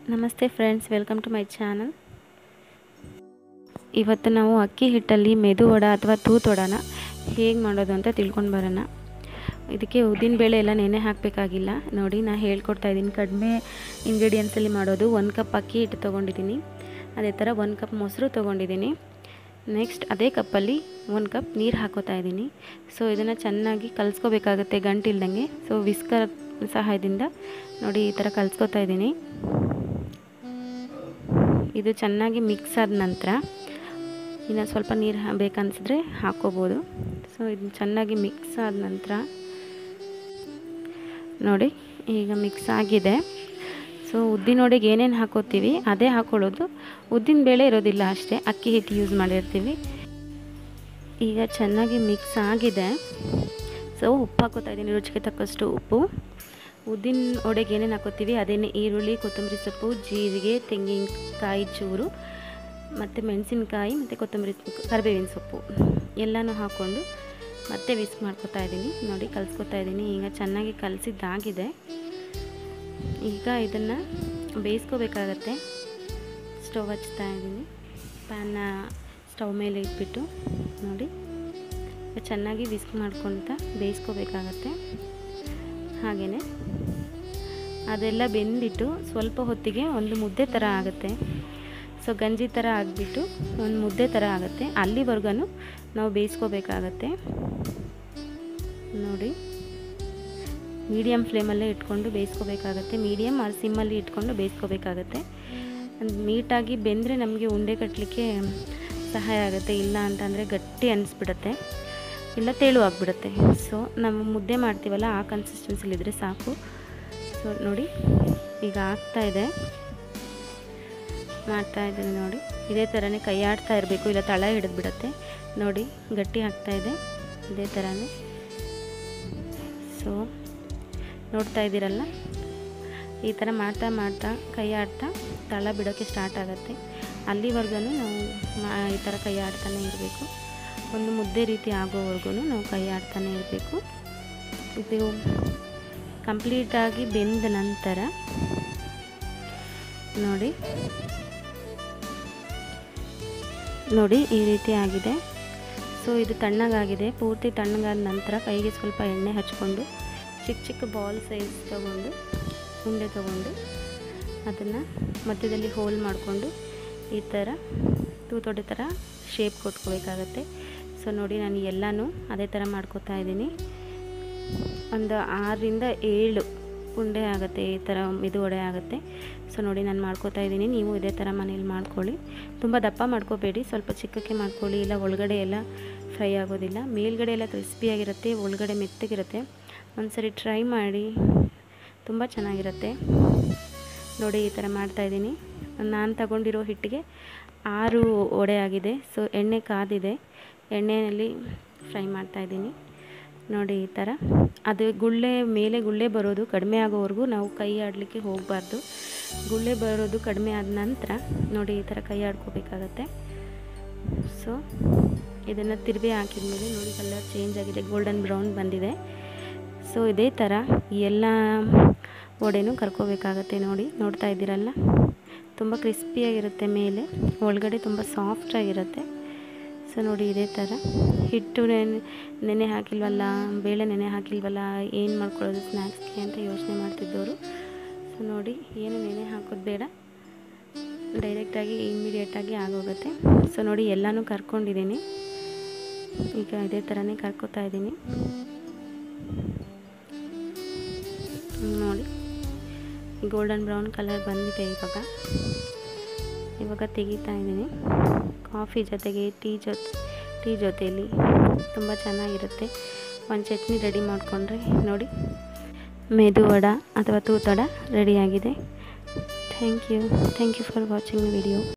ನಮಸ್ತೆ friends welcome to my channel ಇವತ್ತು ನಾವು ಅಕ್ಕಿ ಹಿಟ್ಟಲ್ಲಿ ಮೆದು ವಡ ಅಥವಾ ತೂತ್ ವಡನ ಹೇಗೆ ಮಾಡೋದು ಅಂತ ತಿಳ್ಕೊಂಡು ಬರೋಣ ಇದಕ್ಕೆ ಉದ್ದಿನಬೇಳೆ ಎಲ್ಲ ನೆನೆ ಹಾಕಬೇಕಾಗಿಲ್ಲ ನೋಡಿ ನಾನು ಹೇಳ್ಕೊಡ್ತಾ ಇದ್ದೀನಿ ಕಡಿಮೆ ಇಂಗ್ರೀಡಿಯೆಂಟ್ಸಲ್ಲಿ ಮಾಡೋದು ಒಂದು ಕಪ್ ಅಕ್ಕಿ ಹಿಟ್ಟು ತೊಗೊಂಡಿದ್ದೀನಿ ಅದೇ ಥರ ಒಂದು ಕಪ್ ಮೊಸರು ತೊಗೊಂಡಿದ್ದೀನಿ ನೆಕ್ಸ್ಟ್ ಅದೇ ಕಪ್ಪಲ್ಲಿ ಒಂದು ಕಪ್ ನೀರು ಹಾಕೋತಾ ಇದ್ದೀನಿ ಸೊ ಇದನ್ನು ಚೆನ್ನಾಗಿ ಕಲಿಸ್ಕೋಬೇಕಾಗತ್ತೆ ಗಂಟಿಲ್ದಂಗೆ ಸೊ ವಿಸ್ಕರ್ ಸಹಾಯದಿಂದ ನೋಡಿ ಈ ಥರ ಕಲಿಸ್ಕೊತಾ ಇದ್ದೀನಿ ಇದು ಚೆನ್ನಾಗಿ ಮಿಕ್ಸ್ ಆದ ನಂತರ ಇನ್ನು ಸ್ವಲ್ಪ ನೀರು ಬೇಕನ್ಸಿದ್ರೆ ಹಾಕೋಬೋದು ಸೊ ಇದು ಚೆನ್ನಾಗಿ ಮಿಕ್ಸ್ ಆದ ನಂತರ ನೋಡಿ ಈಗ ಮಿಕ್ಸ್ ಆಗಿದೆ ಸೊ ಉದ್ದಿನ ವಡೆಗೆ ಏನೇನು ಹಾಕೋತೀವಿ ಅದೇ ಹಾಕೊಳ್ಳೋದು ಉದ್ದಿನ ಬೇಳೆ ಇರೋದಿಲ್ಲ ಅಷ್ಟೇ ಅಕ್ಕಿ ಹಿಟ್ಟು ಯೂಸ್ ಮಾಡಿರ್ತೀವಿ ಈಗ ಚೆನ್ನಾಗಿ ಮಿಕ್ಸ್ ಆಗಿದೆ ಸೊ ಉಪ್ಪು ಹಾಕೋತಾ ಇದ್ದೀನಿ ರುಚಿಗೆ ತಕ್ಕಷ್ಟು ಉಪ್ಪು ಉದ್ದಿನ ವಡೆಗೆ ಏನೇನು ಹಾಕೋತೀವಿ ಅದೇನೇ ಈರುಳ್ಳಿ ಕೊತ್ತಂಬರಿ ಸೊಪ್ಪು ಜೀರಿಗೆ ತೆಂಗಿನಕಾಯಿ ಚೂರು ಮತ್ತು ಮೆಣಸಿನ್ಕಾಯಿ ಮತ್ತು ಕೊತ್ತಂಬರಿ ಕರಿಬೇವಿನ ಸೊಪ್ಪು ಎಲ್ಲನೂ ಹಾಕ್ಕೊಂಡು ಮತ್ತೆ ವಿಸ್ಕ್ ಮಾಡ್ಕೊತಾ ಇದ್ದೀನಿ ನೋಡಿ ಕಲಿಸ್ಕೊತಾ ಇದ್ದೀನಿ ಈಗ ಚೆನ್ನಾಗಿ ಕಲಸಿದ್ದಾಗಿದೆ ಈಗ ಇದನ್ನು ಬೇಯಿಸ್ಕೋಬೇಕಾಗತ್ತೆ ಸ್ಟವ್ ಹಚ್ತಾ ಇದ್ದೀನಿ ಪ್ಯಾನ್ನ ಸ್ಟವ್ ಮೇಲೆ ಇಟ್ಬಿಟ್ಟು ನೋಡಿ ಚೆನ್ನಾಗಿ ವಿಸ್ಕ್ ಮಾಡ್ಕೊಳ್ತಾ ಬೇಯಿಸ್ಕೋಬೇಕಾಗತ್ತೆ ಹಾಗೆಯೇ ಅದೆಲ್ಲ ಬೆಂದಿಟ್ಟು ಸ್ವಲ್ಪ ಹೊತ್ತಿಗೆ ಒಂದು ಮುದ್ದೆ ಥರ ಆಗುತ್ತೆ ಸೊ ಗಂಜಿ ಥರ ಆಗಿಬಿಟ್ಟು ಒಂದು ಮುದ್ದೆ ಥರ ಆಗುತ್ತೆ ಅಲ್ಲಿವರೆಗೂ ನಾವು ಬೇಯಿಸ್ಕೋಬೇಕಾಗತ್ತೆ ನೋಡಿ ಮೀಡಿಯಮ್ ಫ್ಲೇಮಲ್ಲೇ ಇಟ್ಕೊಂಡು ಬೇಯಿಸ್ಕೋಬೇಕಾಗತ್ತೆ ಮೀಡಿಯಮ್ ಆರ್ ಸಿಮ್ಮಲ್ಲಿ ಇಟ್ಕೊಂಡು ಬೇಯಿಸ್ಕೋಬೇಕಾಗತ್ತೆ ನೀಟಾಗಿ ಬೆಂದರೆ ನಮಗೆ ಉಂಡೆ ಕಟ್ಟಲಿಕ್ಕೆ ಸಹಾಯ ಆಗುತ್ತೆ ಇಲ್ಲ ಅಂತಂದರೆ ಗಟ್ಟಿ ಅನಿಸ್ಬಿಡುತ್ತೆ ಇಲ್ಲ ತೆಳು ಆಗಿಬಿಡುತ್ತೆ ಸೊ ನಾವು ಮುದ್ದೆ ಮಾಡ್ತೀವಲ್ಲ ಆ ಕನ್ಸಿಸ್ಟೆನ್ಸಿಲಿದ್ರೆ ಸಾಕು ಸೊ ನೋಡಿ ಈಗ ಆಗ್ತಾಯಿದೆ ಮಾಡ್ತಾ ಇದ್ದೀನಿ ನೋಡಿ ಇದೇ ಥರನೇ ಕೈ ಆಡ್ತಾ ಇರಬೇಕು ಇಲ್ಲ ತಳ ಹಿಡಿದು ಬಿಡುತ್ತೆ ನೋಡಿ ಗಟ್ಟಿ ಆಗ್ತಾಯಿದೆ ಇದೇ ಥರನೇ ಸೊ ನೋಡ್ತಾ ಇದ್ದೀರಲ್ಲ ಈ ಥರ ಮಾಡ್ತಾ ಮಾಡ್ತಾ ಕೈ ಆಡ್ತಾ ತಳ ಬಿಡೋಕ್ಕೆ ಸ್ಟಾರ್ಟ್ ಆಗುತ್ತೆ ಅಲ್ಲಿವರೆಗೂ ನಾವು ಈ ಥರ ಕೈ ಆಡ್ತಾನೆ ಇರಬೇಕು ಒಂದು ಮುದ್ದೆ ರೀತಿ ಆಗೋವರೆಗೂ ನಾವು ಕೈ ಆಡ್ತಾನೆ ಇರಬೇಕು ಇದು ಕಂಪ್ಲೀಟಾಗಿ ಬೆಂದ ನಂತರ ನೋಡಿ ನೋಡಿ ಈ ರೀತಿ ಆಗಿದೆ ಸೊ ಇದು ತಣ್ಣಗಾಗಿದೆ ಪೂರ್ತಿ ತಣ್ಣಗಾದ ನಂತರ ಕೈಗೆ ಸ್ವಲ್ಪ ಎಣ್ಣೆ ಹಚ್ಕೊಂಡು ಚಿಕ್ಕ ಚಿಕ್ಕ ಬಾಲ್ ಸೈಜ್ ತೊಗೊಂಡು ಉಂಡೆ ತೊಗೊಂಡು ಅದನ್ನು ಮಧ್ಯದಲ್ಲಿ ಹೋಲ್ ಮಾಡಿಕೊಂಡು ಈ ಥರ ತೂತೊಡೆ ಥರ ಶೇಪ್ ಕೊಟ್ಕೋಬೇಕಾಗತ್ತೆ ಸೊ ನೋಡಿ ನಾನು ಎಲ್ಲನೂ ಅದೇ ಥರ ಮಾಡ್ಕೋತಾ ಇದ್ದೀನಿ ಒಂದು ಆರರಿಂದ ಏಳು ಉಂಡೆ ಆಗುತ್ತೆ ಈ ಥರ ಇದು ವಡೆ ಆಗುತ್ತೆ ಸೊ ನೋಡಿ ನಾನು ಮಾಡ್ಕೋತಾ ಇದ್ದೀನಿ ನೀವು ಇದೇ ಥರ ಮನೇಲಿ ಮಾಡ್ಕೊಳ್ಳಿ ತುಂಬ ದಪ್ಪ ಮಾಡ್ಕೋಬೇಡಿ ಸ್ವಲ್ಪ ಚಿಕ್ಕಕ್ಕೆ ಮಾಡ್ಕೊಳ್ಳಿ ಇಲ್ಲ ಒಳಗಡೆ ಎಲ್ಲ ಫ್ರೈ ಆಗೋದಿಲ್ಲ ಮೇಲ್ಗಡೆ ಎಲ್ಲ ಕ್ರಿಸ್ಪಿಯಾಗಿರುತ್ತೆ ಒಳಗಡೆ ಮೆತ್ತಗಿರುತ್ತೆ ಒಂದ್ಸರಿ ಟ್ರೈ ಮಾಡಿ ತುಂಬ ಚೆನ್ನಾಗಿರುತ್ತೆ ನೋಡಿ ಈ ಥರ ಮಾಡ್ತಾಯಿದ್ದೀನಿ ನಾನು ತಗೊಂಡಿರೋ ಹಿಟ್ಟಿಗೆ ಆರು ವಡೆ ಆಗಿದೆ ಸೊ ಎಣ್ಣೆ ಕಾದಿದೆ ಎಣ್ಣೆಯಲ್ಲಿ ಫ್ರೈ ಮಾಡ್ತಾಯಿದ್ದೀನಿ ನೋಡಿ ಈ ಥರ ಅದು ಗುಳ್ಳೆ ಮೇಲೆ ಗುಳ್ಳೆ ಬರೋದು ಕಡಿಮೆ ಆಗೋವರೆಗೂ ನಾವು ಕೈ ಆಡಲಿಕ್ಕೆ ಹೋಗಬಾರ್ದು ಗುಳ್ಳೆ ಬರೋದು ಕಡಿಮೆ ಆದ ನಂತರ ನೋಡಿ ಈ ಥರ ಕೈ ಆಡ್ಕೋಬೇಕಾಗತ್ತೆ ಸೊ ಇದನ್ನು ತಿರುವಿ ಹಾಕಿದ್ಮೇಲೆ ನೋಡಿ ಕಲರ್ ಚೇಂಜ್ ಆಗಿದೆ ಗೋಲ್ಡನ್ ಬ್ರೌನ್ ಬಂದಿದೆ ಸೊ ಇದೇ ಥರ ಎಲ್ಲ ವಡೆನೂ ಕರ್ಕೋಬೇಕಾಗತ್ತೆ ನೋಡಿ ನೋಡ್ತಾ ಇದ್ದೀರಲ್ಲ ತುಂಬ ಕ್ರಿಸ್ಪಿಯಾಗಿರುತ್ತೆ ಮೇಲೆ ಒಳಗಡೆ ತುಂಬ ಸಾಫ್ಟಾಗಿರುತ್ತೆ ಸೊ ನೋಡಿ ಇದೇ ಥರ ಹಿಟ್ಟು ನೆನೆ ನೆನೆ ಹಾಕಿಲ್ವಲ್ಲ ಬೇಳೆ ನೆನೆ ಹಾಕಿಲ್ವಲ್ಲ ಏನು ಮಾಡ್ಕೊಳ್ಳೋದು ಸ್ನ್ಯಾಕ್ಸ್ಗೆ ಅಂತ ಯೋಚನೆ ಮಾಡ್ತಿದ್ದವರು ಸೊ ನೋಡಿ ಏನು ನೆನೆ ಹಾಕೋದು ಬೇಡ ಡೈರೆಕ್ಟಾಗಿ ಇಮಿಡಿಯೇಟಾಗಿ ಆಗೋಗುತ್ತೆ ಸೊ ನೋಡಿ ಎಲ್ಲನೂ ಕರ್ಕೊಂಡಿದ್ದೀನಿ ಈಗ ಇದೇ ಥರನೇ ಕರ್ಕೋತಾ ಇದ್ದೀನಿ ನೋಡಿ ಗೋಲ್ಡನ್ ಬ್ರೌನ್ ಕಲರ್ ಬಂದಿದೆ ಇವಾಗ ಇವಾಗ ತೆಗಿತಾ ಇದ್ದೀನಿ ಕಾಫಿ ಜೊತೆಗೆ ಟೀ ಜೊತೆ ಟೀ ಜೊತೆಯಲ್ಲಿ ತುಂಬ ಚೆನ್ನಾಗಿರುತ್ತೆ ಒಂದು ಚಟ್ನಿ ರೆಡಿ ಮಾಡಿಕೊಂಡ್ರೆ ನೋಡಿ ಮೆದು ವಡ ಅಥವಾ ತೂತಡ ರೆಡಿಯಾಗಿದೆ thank you thank you for watching video